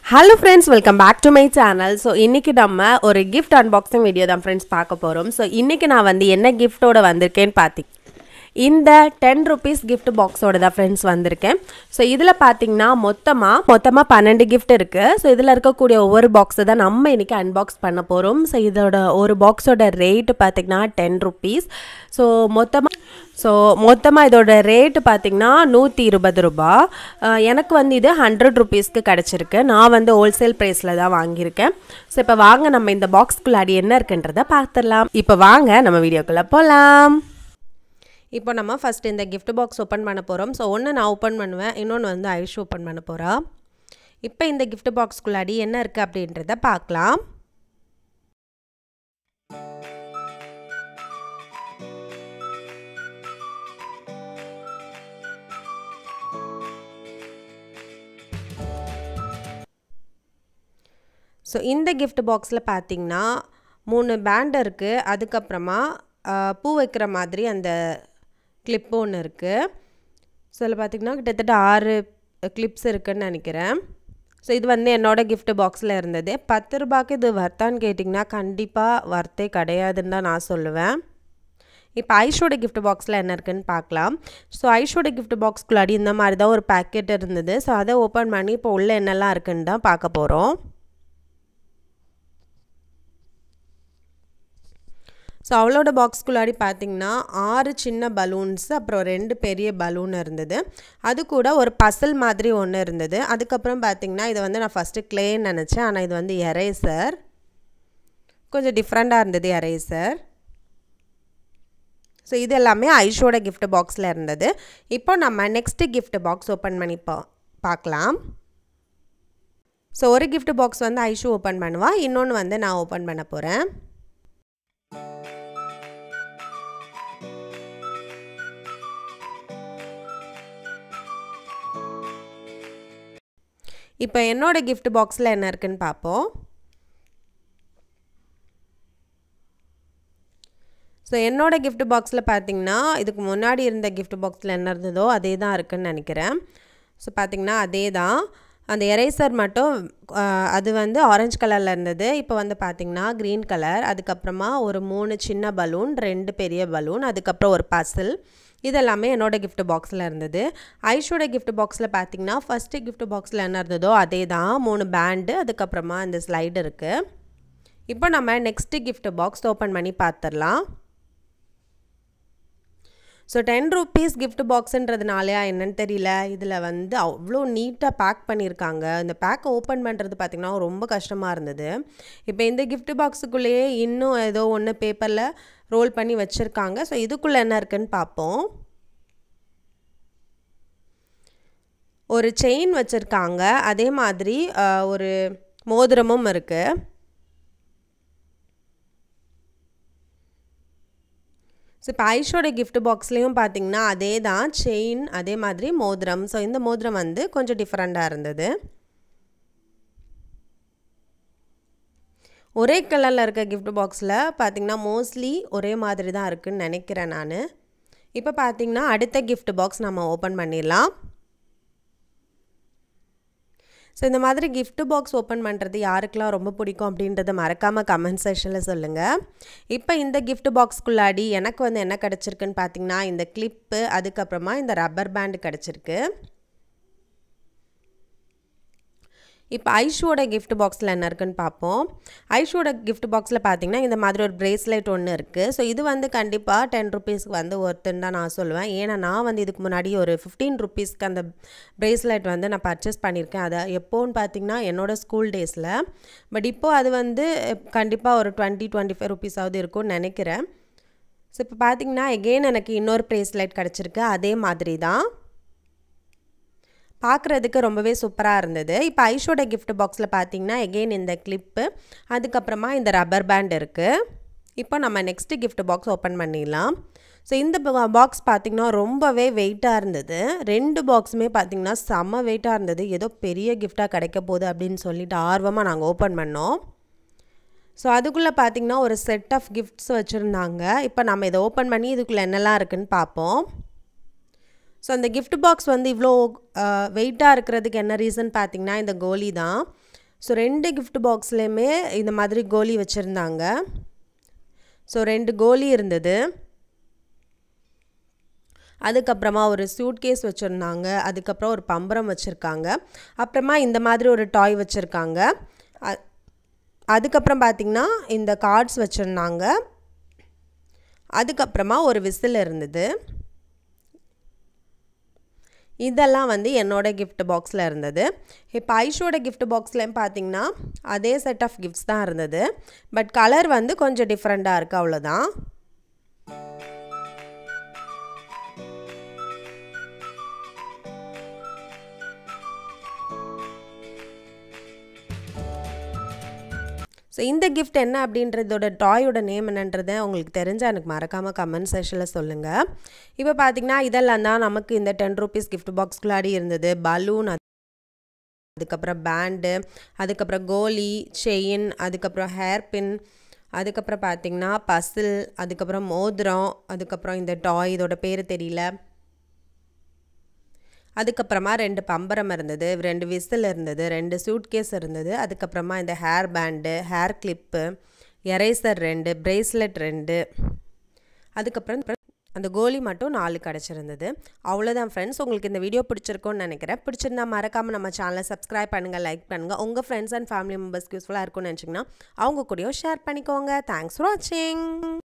hello friends welcome back to my channel so இன்றைக்கி நம்ம ஒரு கிஃப்ட் அன்பாக்சிங் வீடியோ தான் ஃப்ரெண்ட்ஸ் பார்க்க போகிறோம் ஸோ இன்றைக்கி நான் வந்து என்ன கிஃப்ட்டோட வந்திருக்கேன்னு பார்த்தி இந்த டென் ருபீஸ் கிஃப்ட் பாக்ஸோட தான் ஃப்ரெண்ட்ஸ் வந்திருக்கேன் ஸோ இதில் பார்த்தீங்கன்னா மொத்தமாக மொத்தமாக பன்னெண்டு கிஃப்ட் இருக்குது ஸோ இதில் இருக்கக்கூடிய ஒவ்வொரு பாக்ஸை தான் நம்ம இன்றைக்கி அன்பாக்ஸ் பண்ண போகிறோம் ஸோ இதோட ஒரு பாக்ஸோட ரேட்டு பார்த்திங்கன்னா டென் ருபீஸ் ஸோ மொத்தமாக ஸோ மொத்தமாக இதோட ரேட்டு பார்த்திங்கன்னா நூற்றி இருபது ரூபா அஹ் எனக்கு வந்து இது ஹண்ட்ரட் ருபீஸ்க்கு கிடச்சிருக்கு நான் வந்து ஹோல்சேல் ப்ரைஸில் தான் வாங்கியிருக்கேன் ஸோ இப்போ வாங்க நம்ம இந்த பாக்ஸ்குள்ளாடி என்ன இருக்குன்றதை பார்த்துடலாம் இப்போ வாங்க நம்ம வீடியோக்குள்ளே போகலாம் இப்போ நம்ம ஃபஸ்ட் இந்த gift பாக்ஸ் ஓப்பன் பண்ண போகிறோம் ஸோ ஒன்று நான் ஓப்பன் பண்ணுவேன் இன்னொன்று வந்து ஐஷ் ஓப்பன் பண்ண போகிறா இப்போ இந்த gift பாக்ஸ்குள்ளாடி என்ன இருக்குது அப்படின்றத பார்க்கலாம் ஸோ இந்த gift பாக்ஸில் பார்த்தீங்கன்னா மூணு பேண்ட் இருக்குது அதுக்கப்புறமா ஆஹ், பூ வைக்கிற மாதிரி அந்த கிளிப்பு ஒன்று இருக்குது ஸோ அதில் பார்த்தீங்கன்னா கிட்டத்தட்ட ஆறு கிளிப்ஸ் இருக்குன்னு நினைக்கிறேன் ஸோ இது வந்து என்னோட gift பாக்ஸில் இருந்தது பத்து ரூபாய்க்கு இது வர்த்தான்னு கேட்டிங்கன்னா கண்டிப்பாக வர்த்தே கிடையாதுன்னு தான் நான் சொல்லுவேன் இப்போ ஐஷோட gift பாக்ஸில் என்ன இருக்குன்னு பார்க்கலாம் ஸோ ஐஷோட gift பாக்ஸ்குள்ளாடி இந்த மாதிரி தான் ஒரு பேக்கெட் இருந்தது ஸோ அதை ஓப்பன் பண்ணி இப்போ உள்ளே என்னெல்லாம் இருக்குன்னு தான் பார்க்க போகிறோம் ஸோ அவளோட பாக்ஸ்குள்ளாடி பார்த்தீங்கன்னா ஆறு சின்ன பலூன்ஸ் அப்புறம் ரெண்டு பெரிய பலூன் இருந்தது அது கூட ஒரு பசல் மாதிரி ஒன்று இருந்தது அதுக்கப்புறம் பார்த்தீங்கன்னா இது வந்து நான் ஃபஸ்ட்டு க்ளேன்னு நினச்சேன் ஆனால் இது வந்து எரேசர் கொஞ்சம் டிஃப்ரெண்ட்டாக இருந்தது எரேசர் ஸோ இது எல்லாமே ஐஷோட gift பாக்ஸில் இருந்தது இப்போ நம்ம நெக்ஸ்ட்டு gift பாக்ஸ் ஓப்பன் பண்ணி பா பார்க்கலாம் ஸோ ஒரு gift பாக்ஸ் வந்து ஐஷு ஓப்பன் பண்ணுவா இன்னொன்று வந்து நான் ஓப்பன் பண்ண போகிறேன் இப்போ என்னோட gift பாக்ஸில் என்ன இருக்குன்னு பார்ப்போம் ஸோ என்னோட gift பாக்ஸில் பார்த்தீங்கன்னா இதுக்கு முன்னாடி இருந்த gift பாக்ஸில் என்ன இருந்ததோ அதே தான் இருக்குன்னு நினைக்கிறேன் ஸோ பார்த்தீங்கன்னா அதே தான் அந்த எரேசர் மட்டும் ஆஹ், அது வந்து ஆரஞ்சு கலரில் இருந்தது இப்போ வந்து பார்த்தீங்கன்னா க்ரீன் கலர் அதுக்கப்புறமா ஒரு மூணு சின்ன பலூன் ரெண்டு பெரிய பலூன் அதுக்கப்புறம் ஒரு பசில் இதெல்லாமே என்னோட gift பாக்ஸில் இருந்தது ஐஷோட gift பாக்ஸில் பார்த்தீங்கன்னா ஃபஸ்ட்டு gift பாக்ஸில் என்ன இருந்ததோ அதே தான் மூணு பேண்டு அதுக்கப்புறமா இந்த ஸ்லைடு இருக்குது இப்போ நம்ம நெக்ஸ்ட்டு gift பாக்ஸ் ஓப்பன் பண்ணி பார்த்துடலாம் ஸோ டென் ருபீஸ் gift பாக்ஸுன்றதுனாலயா என்னன்னு தெரியல இதில் வந்து அவ்வளோ நீட்டாக பேக் பண்ணியிருக்காங்க இந்த பேக்கை ஓப்பன் பண்ணுறது பார்த்திங்கன்னா ரொம்ப கஷ்டமாக இருந்தது இப்போ இந்த gift பாக்ஸுக்குள்ளேயே இன்னும் ஏதோ ஒன்று பேப்பரில் ரோல் பண்ணி வச்சுருக்காங்க ஸோ இதுக்குள்ளே என்ன இருக்குன்னு பார்ப்போம் ஒரு செயின் வச்சுருக்காங்க அதே மாதிரி ஆஹ், ஒரு மோதிரமும் இருக்குது ஸோ இப்போ ஐஷோட gift பாக்ஸ்லேயும் பார்த்தீங்கன்னா அதே தான் செயின் அதே மாதிரி மோதிரம் ஸோ இந்த மோதிரம் வந்து கொஞ்சம் டிஃப்ரெண்ட்டாக இருந்தது ஒரே கலரில் இருக்க gift பாக்ஸில் பார்த்தீங்கன்னா மோஸ்ட்லி ஒரே மாதிரி தான் இருக்குன்னு நினைக்கிறேன் நான் இப்போ பார்த்தீங்கன்னா அடுத்த gift பாக்ஸ் நம்ம ஓப்பன் பண்ணிடலாம் ஸோ இந்த மாதிரி gift பாக்ஸ் ஓப்பன் பண்ணுறது யாருக்கெல்லாம் ரொம்ப பிடிக்கும் அப்படின்றத மறக்காமல் கமெண்ட் செஷனில் சொல்லுங்கள் இப்போ இந்த gift பாக்ஸ்குள்ளாடி எனக்கு வந்து என்ன கிடச்சிருக்குன்னு பார்த்தீங்கன்னா இந்த கிளிப்பு அதுக்கப்புறமா இந்த ரப்பர் பேண்டு கிடச்சிருக்கு இப்போ ஐஷோட gift பாக்ஸில் என்ன இருக்குன்னு பார்ப்போம் ஐஷோட gift பாக்ஸில் பார்த்தீங்கன்னா இந்த மாதிரி ஒரு பிரேஸ்லெட் ஒன்று இருக்குது ஸோ இது வந்து கண்டிப்பாக டென் ருபீஸ்க்கு வந்து ஒருத்துன்னு தான் நான் சொல்லுவேன் ஏன்னா நான் வந்து இதுக்கு முன்னாடி ஒரு ஃபிஃப்டீன் ருபீஸ்க்கு அந்த பிரேஸ்லெட் வந்து நான் பர்ச்சேஸ் பண்ணியிருக்கேன் அதை எப்போன்னு பார்த்தீங்கன்னா என்னோட ஸ்கூல் டேஸில் பட் இப்போது அது வந்து கண்டிப்பாக ஒரு டுவெண்ட்டி டுவெண்ட்டி ஃபைவ் ருபீஸாவது இருக்கும்னு நினைக்கிறேன் ஸோ இப்போ பார்த்தீங்கன்னா எகெயின் எனக்கு இன்னொரு பிரேஸ்லெட் கிடச்சிருக்கு அதே மாதிரி தான் பார்க்குறதுக்கு ரொம்பவே சூப்பராக இருந்தது இப்போ ஐஷோட gift பாக்ஸில் பார்த்தீங்கன்னா எகெயின் இந்த கிளிப்பு அதுக்கப்புறமா இந்த ரப்பர் பேண்ட் இருக்குது இப்போ நம்ம நெக்ஸ்ட்டு gift பாக்ஸ் ஓப்பன் பண்ணிடலாம் ஸோ இந்த பாக்ஸ் பார்த்திங்கன்னா ரொம்பவே வெயிட்டாக இருந்தது ரெண்டு பாக்ஸுமே பார்த்திங்கன்னா செம்ம வெயிட்டாக இருந்தது ஏதோ பெரிய கிஃப்டாக கிடைக்க போகுது அப்படின்னு சொல்லிட்டு ஆர்வமாக நாங்கள் ஓப்பன் பண்ணோம் ஸோ அதுக்குள்ளே பார்த்திங்கன்னா ஒரு செட் ஆஃப் கிஃப்ட்ஸ் வச்சுருந்தாங்க இப்போ நம்ம இதை ஓப்பன் பண்ணி இதுக்குள்ளே என்னெல்லாம் இருக்குன்னு பார்ப்போம் ஸோ அந்த gift பாக்ஸ் வந்து இவ்வளோ வெயிட்டாக இருக்கிறதுக்கு என்ன ரீசன் பார்த்தீங்கன்னா இந்த கோலி தான் ஸோ ரெண்டு கிஃப்ட் பாக்ஸ்லேயுமே இந்த மாதிரி கோலி வச்சுருந்தாங்க ஸோ ரெண்டு கோலி இருந்தது அதுக்கப்புறமா ஒரு சூட்கேஸ் வச்சுருந்தாங்க அதுக்கப்புறம் ஒரு பம்பரம் வச்சுருக்காங்க அப்புறமா இந்த மாதிரி ஒரு டாய் வச்சுருக்காங்க அதுக்கப்புறம் பார்த்திங்கன்னா இந்த கார்ட்ஸ் வச்சுருந்தாங்க அதுக்கப்புறமா ஒரு விசில் இருந்தது இதெல்லாம் வந்து என்னோடய கிஃப்ட் பாக்ஸில் இருந்தது இப்போ ஐஷோட கிஃப்ட் பாக்ஸ்லேயும் பார்த்தீங்கன்னா அதே செட் ஆஃப் கிஃப்ட்ஸ் தான் இருந்தது பட் கலர் வந்து கொஞ்சம் டிஃப்ரெண்ட்டாக இருக்குது அவ்வளோதான் ஸோ இந்த கிஃப்ட் என்ன அப்படின்றதோட டாயோட நேம் என்னன்றதை உங்களுக்கு தெரிஞ்சால் எனக்கு மறக்காமல் கமெண்ட் செஷனில் சொல்லுங்கள் இப்போ பார்த்தீங்கன்னா இதெல்லாம் தான் நமக்கு இந்த டென் ருபீஸ் கிஃப்ட் பாக்ஸ்குள்ளாடி இருந்தது பலூன் அதுக்கப்புறம் பேண்டு அதுக்கப்புறம் கோலி செயின் அதுக்கப்புறம் ஹேர் பின் அதுக்கப்புறம் பார்த்திங்கன்னா பசில் அதுக்கப்புறம் மோதிரம் அதுக்கப்புறம் இந்த டாய் இதோட பேர் தெரியல அதுக்கப்புறமா ரெண்டு பம்பரம் இருந்தது ரெண்டு விசில் இருந்தது ரெண்டு சூட்கேஸ் இருந்தது அதுக்கப்புறமா இந்த hair band hair clip eraser ரெண்டு ப்ரேஸ்லெட் ரெண்டு அதுக்கப்புறம் அந்த கோலி மட்டும் நாலு கிடச்சிருந்தது அவ்வளோதான் ஃப்ரெண்ட்ஸ் உங்களுக்கு இந்த வீடியோ பிடிச்சிருக்கும்னு நினைக்கிறேன் பிடிச்சிருந்தா மறக்காமல் நம்ம சேனலை சப்ஸ்கிரைப் பண்ணுங்கள் லைக் பண்ணுங்கள் உங்கள் ஃப்ரெண்ட்ஸ் அண்ட் ஃபேமிலி மெம்பர்ஸ்க்கு யூஸ்ஃபுல்லாக இருக்கும்னு நினச்சிங்கன்னா அவங்க கூடயும் ஷேர் பண்ணிக்கோங்க தேங்க்ஸ் ஃபார் வாட்சிங்